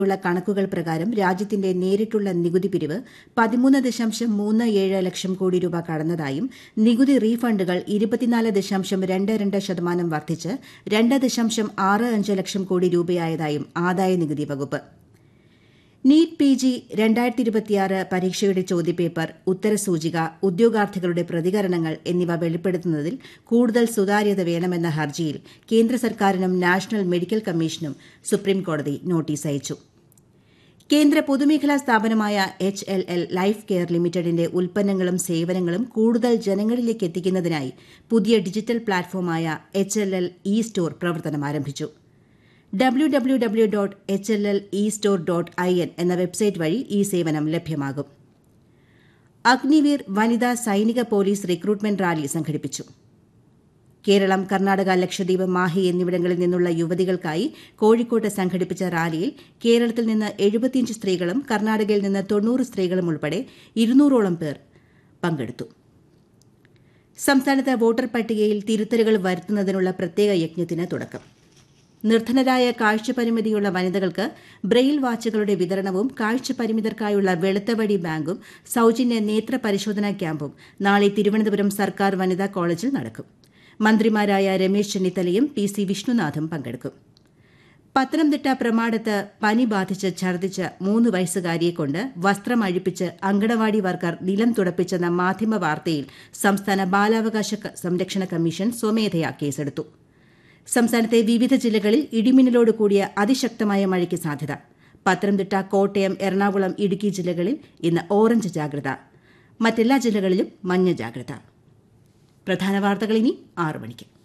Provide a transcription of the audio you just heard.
ഉള്ള കണക്കുകൾ പ്രകാരം രാജ്യത്തിന്റെ നേരിട്ടുള്ള നികുതി പിരിവ് പതിമൂന്ന് ദശാംശം മൂന്ന് ഏഴ് ലക്ഷം കോടി രൂപ കടന്നതായും നികുതി റീഫണ്ടുകൾ ഇരുപത്തിനാല് ദശാംശം രണ്ട് രണ്ട് ശതമാനം വർദ്ധിച്ച് രണ്ട് ദശാംശം ആറ് അഞ്ച് ലക്ഷം കോടി രൂപയായതായും ആദായ നികുതി വകുപ്പ് നീറ്റ് പി ജി രണ്ടായിരത്തി ഇരുപത്തിയാറ് പരീക്ഷയുടെ ചോദ്യപേപ്പർ ഉത്തരസൂചിക ഉദ്യോഗാർത്ഥികളുടെ പ്രതികരണങ്ങൾ എന്നിവ വെളിപ്പെടുത്തുന്നതിൽ കൂടുതൽ സുതാര്യത വേണമെന്ന ഹർജിയിൽ കേന്ദ്ര സർക്കാരിനും നാഷണൽ മെഡിക്കൽ കമ്മീഷനും സുപ്രീംകോടതി നോട്ടീസ് അയച്ചു കേന്ദ്ര പൊതുമേഖലാ സ്ഥാപനമായ H L L life care ലിമിറ്റഡിന്റെ ഉൽപ്പന്നങ്ങളും സേവനങ്ങളും കൂടുതൽ ജനങ്ങളിലേക്ക് എത്തിക്കുന്നതിനായി പുതിയ ഡിജിറ്റൽ പ്ലാറ്റ്ഫോമായ H L L e store പ്രവർത്തനം ആരംഭിച്ചു W W W dot H L L e store dot I N എന്ന വെബ്സൈറ്റ് വഴി ഈ സേവനം ലഭ്യമാകും അഗ്നിവീർ വനിതാ സൈനിക പോലീസ് റിക്രൂട്ട്മെന്റ് റാലി സംഘടിപ്പിച്ചു കേരളം കർണാടക ലക്ഷദ്വീപ് മാഹി എന്നിവിടങ്ങളിൽ നിന്നുള്ള യുവതികൾക്കായി കോഴിക്കോട്ട് സംഘടിപ്പിച്ച റാലിയിൽ കേരളത്തിൽ നിന്ന് എഴുപത്തിയഞ്ച് സ്ത്രീകളും കർണാടകയിൽ നിന്ന് തൊണ്ണൂറ് സ്ത്രീകളും ഉൾപ്പെടെ ഇരുന്നൂറോളം പേർ പങ്കെടുത്തു സംസ്ഥാനത്ത് വോട്ടർ പട്ടികയിൽ തിരുത്തലുകൾ വരുത്തുന്നതിനുള്ള പ്രത്യേക യജ്ഞത്തിന് തുടക്കം നിർധനരായ കാഴ്ചപരിമിതിയുള്ള വനിതകൾക്ക് ബ്രെയിൽ വാച്ചുകളുടെ വിതരണവും കാഴ്ചപരിമിതർക്കായുള്ള വെളുത്തവടി ബാങ്കും സൌജന്യ നേത്ര പരിശോധനാ ക്യാമ്പും നാളെ തിരുവനന്തപുരം സർക്കാർ വനിതാ കോളേജിൽ നടക്കും മന്ത്രിമാരായ രമേശ് ചെന്നിത്തലയും പി സി വിഷ്ണുനാഥും പങ്കെടുക്കും പത്തനംതിട്ട പ്രമാടത്ത് പനി ബാധിച്ച് ഛർദ്ദിച്ച മൂന്ന് വയസ്സുകാരിയെക്കൊണ്ട് വസ്ത്രം അഴിപ്പിച്ച് അങ്കണവാടി വർക്കർ നിലം തുടപ്പിച്ചെന്ന മാധ്യമ വാർത്തയിൽ സംസ്ഥാന ബാലാവകാശ സംരക്ഷണ കമ്മീഷൻ സ്വമേധയാ കേസെടുത്തു സംസ്ഥാനത്തെ വിവിധ ജില്ലകളിൽ ഇടിമിന്നലോട് കൂടിയ അതിശക്തമായ മഴയ്ക്ക് സാധ്യത പത്തനംതിട്ട കോട്ടയം എറണാകുളം ഇടുക്കി ജില്ലകളിൽ ഇന്ന് ഓറഞ്ച് ജാഗ്രത മറ്റെല്ലാ ജില്ലകളിലും മഞ്ഞ ജാഗ്രത പ്രധാന വാർത്തകൾ ഇനി ആറു മണിക്ക്